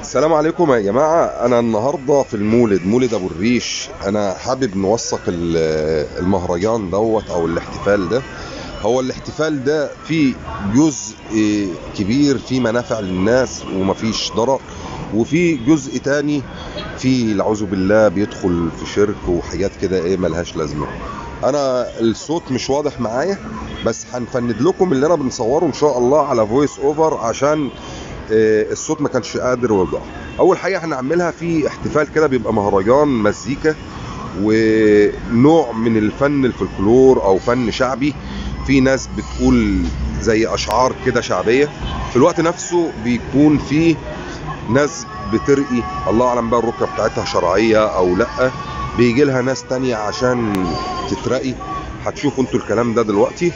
السلام عليكم يا جماعة أنا النهاردة في المولد مولد أبو الريش أنا حابب نوثق ال- المهرجان دوت أو الاحتفال ده هو الاحتفال ده فيه جزء كبير فيه منافع للناس ومفيش ضرر وفي جزء تاني فيه العوذ بالله بيدخل في شرك وحاجات كده ايه ملهاش لازمة انا الصوت مش واضح معايا بس هنفند لكم اللي انا بنصوره ان شاء الله على فويس اوفر عشان آه، الصوت ما كانش قادر يوضح اول حاجه هنعملها في احتفال كده بيبقى مهرجان مزيكا ونوع من الفن الفلكلور او فن شعبي في ناس بتقول زي اشعار كده شعبيه في الوقت نفسه بيكون في ناس بترقي الله اعلم بقى الركبه بتاعتها شرعيه او لا بيجي لها ناس تانية عشان تترقي هتشوفوا انتوا الكلام ده دلوقتي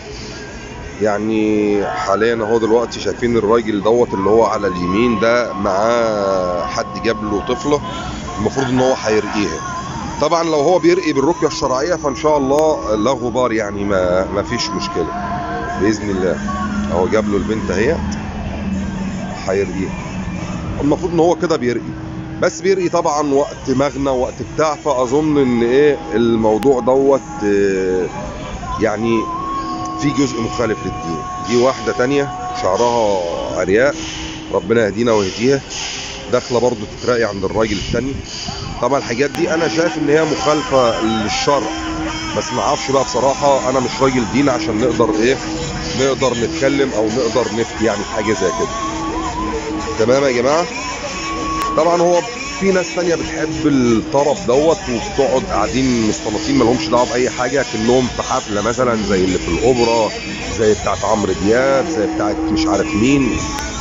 يعني حاليا اهو دلوقتي شايفين الراجل دوت اللي هو على اليمين ده معاه حد جاب له طفله المفروض ان هو هيرقيها طبعا لو هو بيرقي بالرقيه الشرعيه فان شاء الله لا غبار يعني ما ما فيش مشكله باذن الله اهو جاب له البنت اهي هيرقيها المفروض ان هو كده بيرقي بس بيرقي طبعا وقت مغنى وقت بتاع فاظن ان ايه الموضوع دوت آه، يعني في جزء مخالف للدين دي واحدة تانية شعرها عرياء ربنا يهدينا ويهديها داخلة برضو تتراقي عند الراجل التاني طبعا الحاجات دي انا شايف ان هي مخالفة للشرع بس ما اعرفش بقى بصراحة انا مش راجل دين عشان نقدر ايه نقدر نتكلم او نقدر نفتي يعني في حاجة زي كده تمام يا جماعة طبعا هو في ناس تانية بتحب الطرب دوت وبتقعد قاعدين مستنطين مالهمش دعوه باي حاجه كانهم في حفله مثلا زي اللي في الاوبرا زي بتاعت عمرو دياب زي بتاعت مش عارف مين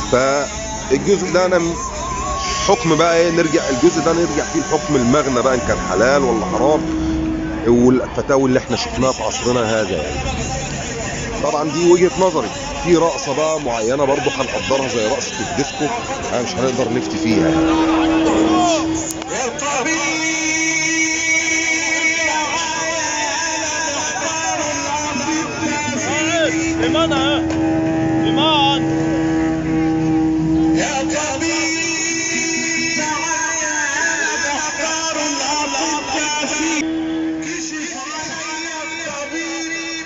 فالجزء ده انا م- حكم بقى ايه نرجع الجزء ده نرجع فيه لحكم المغنى بقى ان كان حلال ولا حرام والفتاوي اللي احنا شفناها في عصرنا هذا يعني طبعا دي وجهه نظري في رقصه بقى معينه برضو هنقدرها زي رقصه الديسكو انا مش هنقدر نفتي فيها يعني. إيمان ها إيمان يا طبيب تعالى أفكار الأطباء كشف علي الطبيب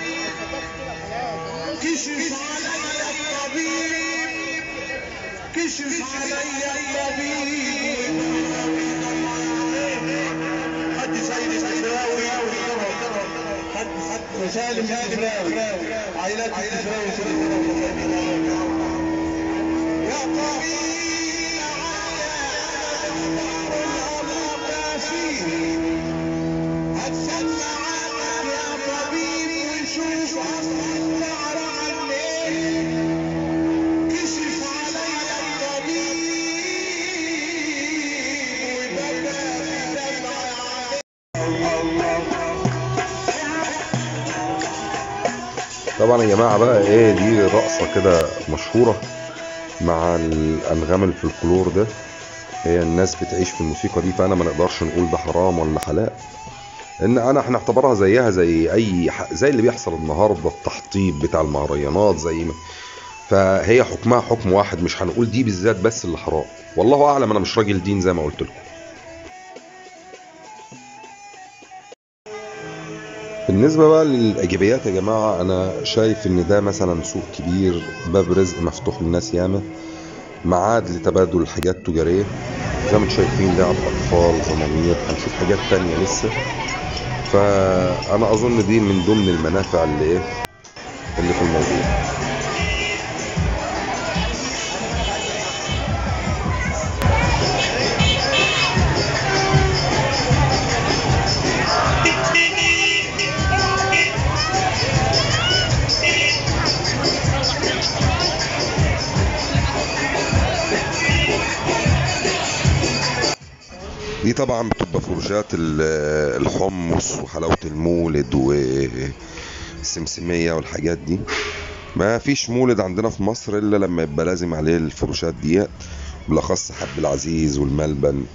كشف علي الطبيب كشف علي الطبيب حد سيد الفراوي حد حد سالم الفراوي عائلات الفراوي يا طبيب هتسمع عنك يا طبيب وشوف اصل الشعر عني كشف علي الطبيب وبدا طبعا يا جماعه بقى ايه دي رقصه كده مشهوره مع الانغام الفلكلور ده هي الناس بتعيش في الموسيقى دي فانا ما نقدرش نقول ده حرام ولا حلال ان انا هنعتبرها زيها زي اي ح... زي اللي بيحصل النهارده التحطيب بتاع المهرجانات زي ما فهي حكمها حكم واحد مش هنقول دي بالذات بس اللي حرام والله اعلم انا مش راجل دين زي ما قلت لكم بالنسبة بقى للإيجابيات يا جماعة أنا شايف إن ده مثلا سوق كبير باب رزق مفتوح للناس ياما معاد لتبادل الحاجات التجارية زي ما انتم شايفين لعب أطفال زمامير هنشوف حاجات تانية لسه فأنا أظن دي من ضمن المنافع اللي إيه اللي في الموضوع دي طبعا بتبقى فرجات ال- الحمص وحلاوة المولد والسمسمية والحاجات دي ما فيش مولد عندنا في مصر الا لما يبقى لازم عليه الفروشات ديت بالاخص حب العزيز والملبن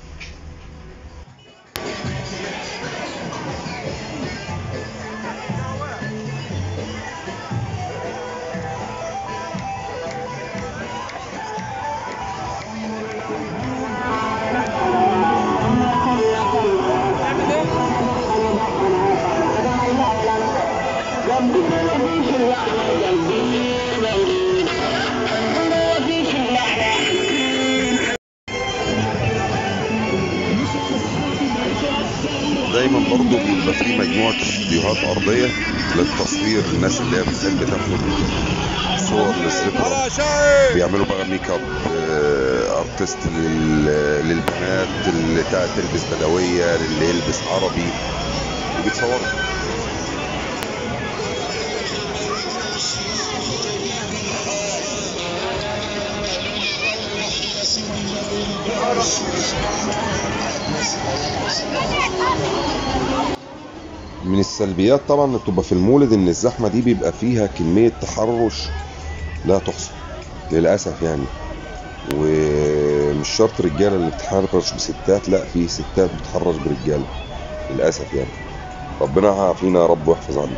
دايما برضو بيبقى في مجموعة استديوهات أرضية للتصوير الناس اللي هي بتحب تاخد صور للذكرى ولا شيء بيعملوا بقى ميك اب آه، ارتست لل- للبنات اللي تا- تلبس بدوية للي يلبس عربي وبيتصوروا من السلبيات طبعا اللي بتبقى في المولد ان الزحمه دي بيبقى فيها كميه تحرش لا تحصى للاسف يعني ومش شرط رجاله اللي بتتحرش بستات لا في ستات بتتحرش برجاله للاسف يعني ربنا يعافينا يا رب ويحفظ عنا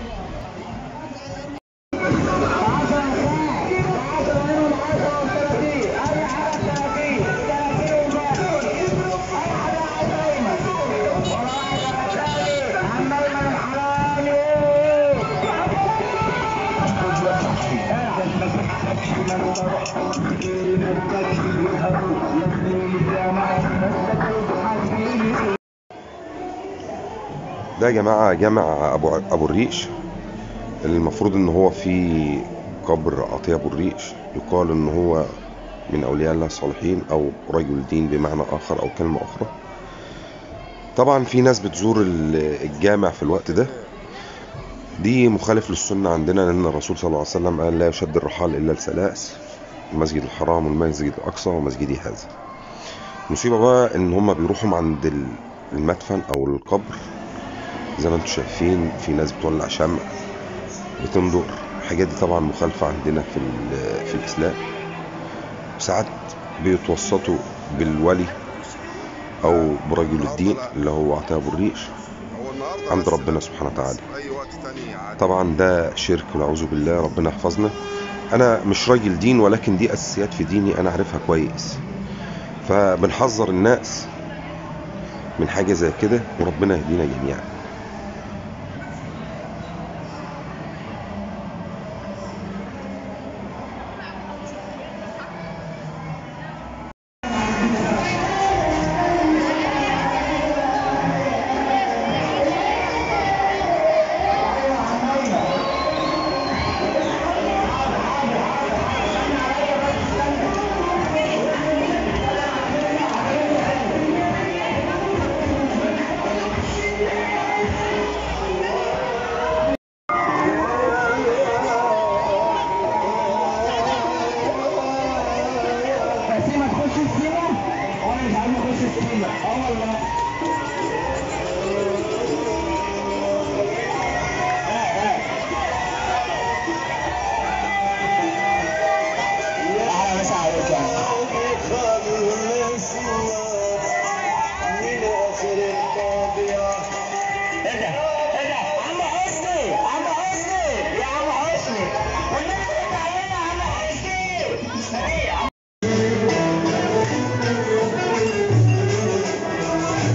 ده يا جماعه جامع ابو ابو الريش المفروض ان هو في قبر عطيه ابو الريش يقال ان هو من اولياء الله الصالحين او رجل دين بمعنى اخر او كلمه اخرى طبعا في ناس بتزور ال- الجامع في الوقت ده دي مخالف للسنة عندنا لأن الرسول صلى الله عليه وسلم قال لا يشد الرحال إلا لثلاث المسجد الحرام والمسجد الأقصى ومسجدي هذا المصيبة بقى إن هما بيروحوا عند ال- المدفن أو القبر زي ما انتم شايفين في ناس بتولع شمع بتنظر الحاجات دي طبعا مخالفة عندنا في ال- في الإسلام ساعات بيتوسطوا بالولي أو برجل الدين اللي هو عطيه أبو الريش عند ربنا سبحانه وتعالى طبعا ده شرك والعوذ بالله ربنا يحفظنا انا مش راجل دين ولكن دي اساسيات في ديني انا عارفها كويس فبنحذر الناس من حاجه زي كده وربنا يهدينا جميعا سيما تخش السيما وانا مش عايز اخش السيما اه والله اهلا وسهلا عليك يعني. ايه ده؟ ايه ده؟ عم حسني عم حسني يا عم حسني والنبي رد علينا يا عم حسني ايه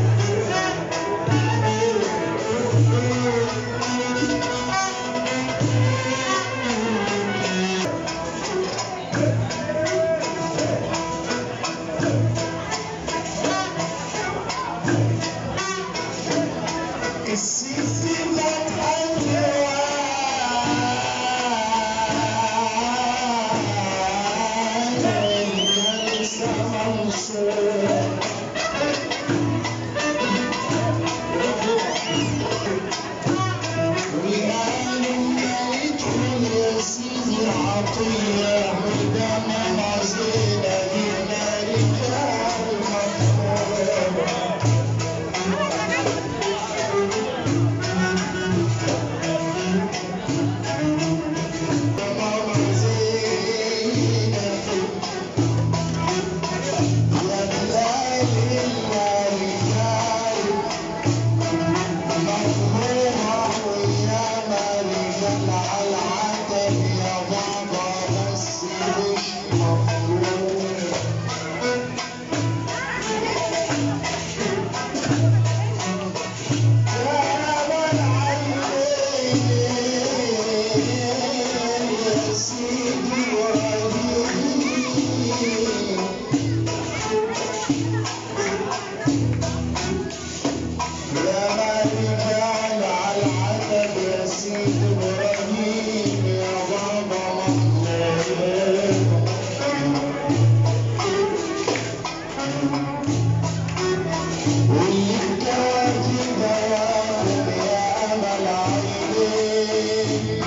واللي بتاعتي بياخد يا امل عينيك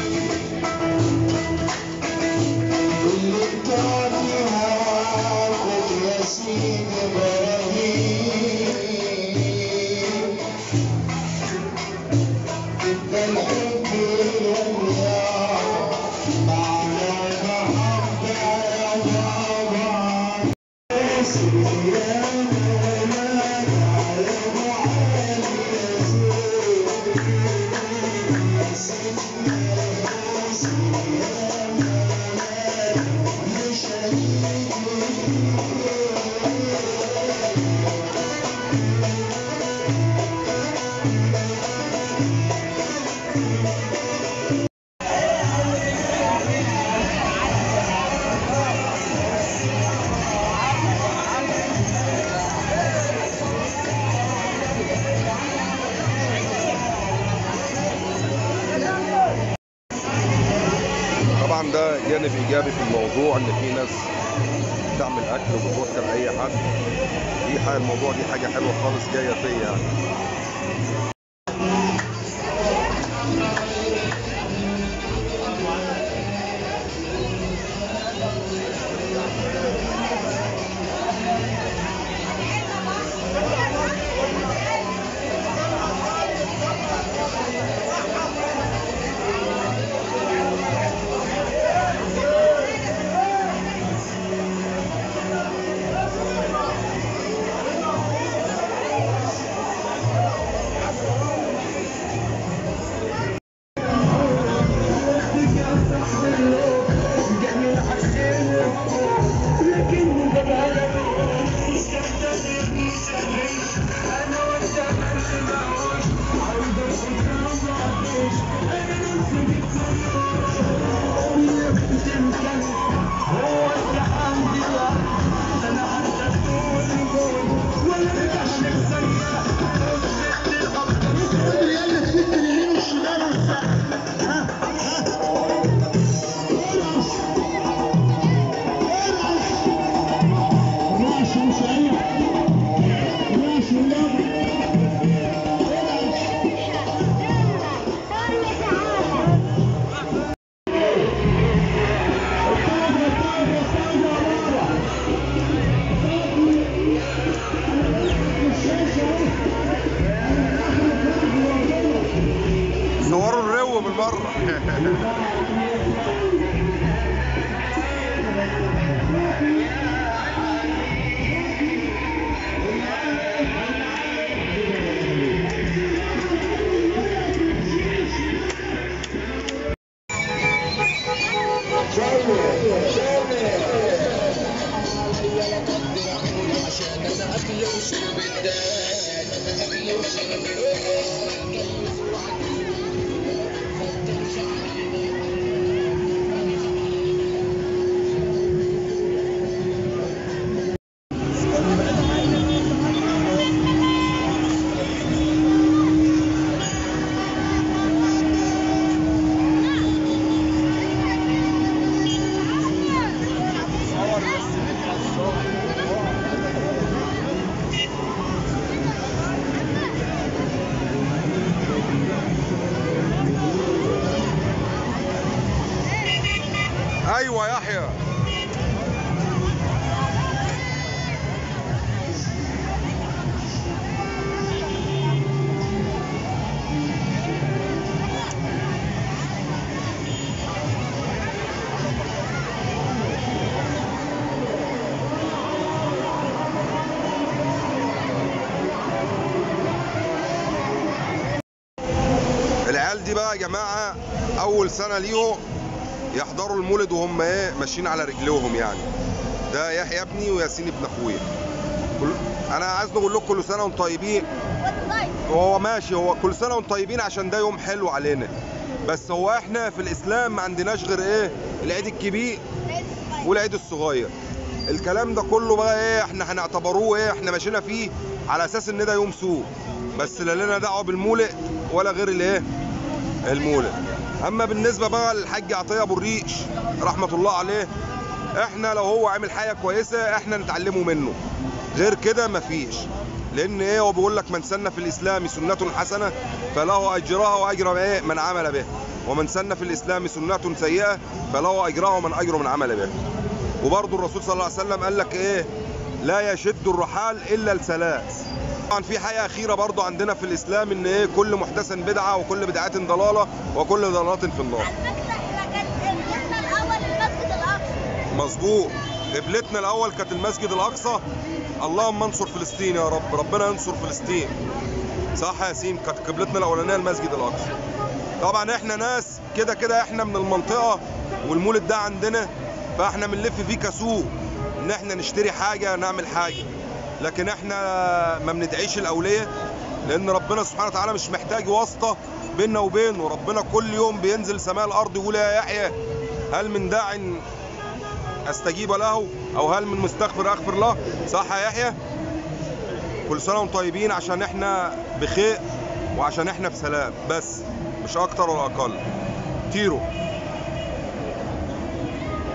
واللي بتاعتي هاخد يا سيدي ابراهيم ده الحب لله معنى المحبة يا بابا طبعا ده جانب ايجابي في الموضوع ان في ناس بتعمل اكل وبتوكل اي حد دي حاجه الموضوع دي حاجه حلوه خالص جايه فيا يعني صوروا الرو بالمره ايوه يحيى العيال دي بقى يا جماعه اول سنه ليهم يحضروا المولد وهم ايه ماشيين على رجليهم يعني ده يحيى ابني وياسين ابن اخويا كل- انا عايز نقول لكم كل سنه وانتم طيبين وهو ماشي هو كل سنه وانتم طيبين عشان ده يوم حلو علينا بس هو احنا في الاسلام ما عندناش غير ايه العيد الكبير والعيد الصغير الكلام ده كله بقى ايه احنا هنعتبروه ايه احنا ماشيين فيه على اساس ان ده يوم سوق بس لا لنا دعوه بالمولد ولا غير الايه المولد اما بالنسبه بقى للحاج عطيه ابو الريش رحمه الله عليه احنا لو هو عامل حاجه كويسه احنا نتعلمه منه غير كده مفيش لان ايه هو بيقول لك من سن في الاسلام سنه حسنه فله اجرها واجر ايه من عمل به ومن سن في الاسلام سنه سيئه فله اجرها ومن اجر من عمل به وبرضه الرسول صلى الله عليه وسلم قال لك ايه لا يشد الرحال الا لثلاث طبعا في حاجه اخيره برضه عندنا في الاسلام ان ايه كل محدث بدعه وكل بدعه ضلاله وكل ضلاله في النار كان الاول المسجد الاقصى مظبوط قبلتنا الاول كانت المسجد الاقصى اللهم انصر فلسطين يا رب ربنا ينصر فلسطين صح يا ياسين كانت قبلتنا الاولانيه المسجد الاقصى طبعا احنا ناس كده كده احنا من المنطقه والمولد ده عندنا فاحنا بنلف فيه كسوق ان احنا نشتري حاجه نعمل حاجه لكن احنا ما بندعيش الاوليه لان ربنا سبحانه وتعالى مش محتاج واسطه بيننا وبينه ربنا كل يوم بينزل سماء الارض يقول يا يحيى هل من داع استجيب له او هل من مستغفر اغفر له صح يا يحيى كل سنه وانتم طيبين عشان احنا بخير وعشان احنا في سلام بس مش اكتر ولا اقل تيرو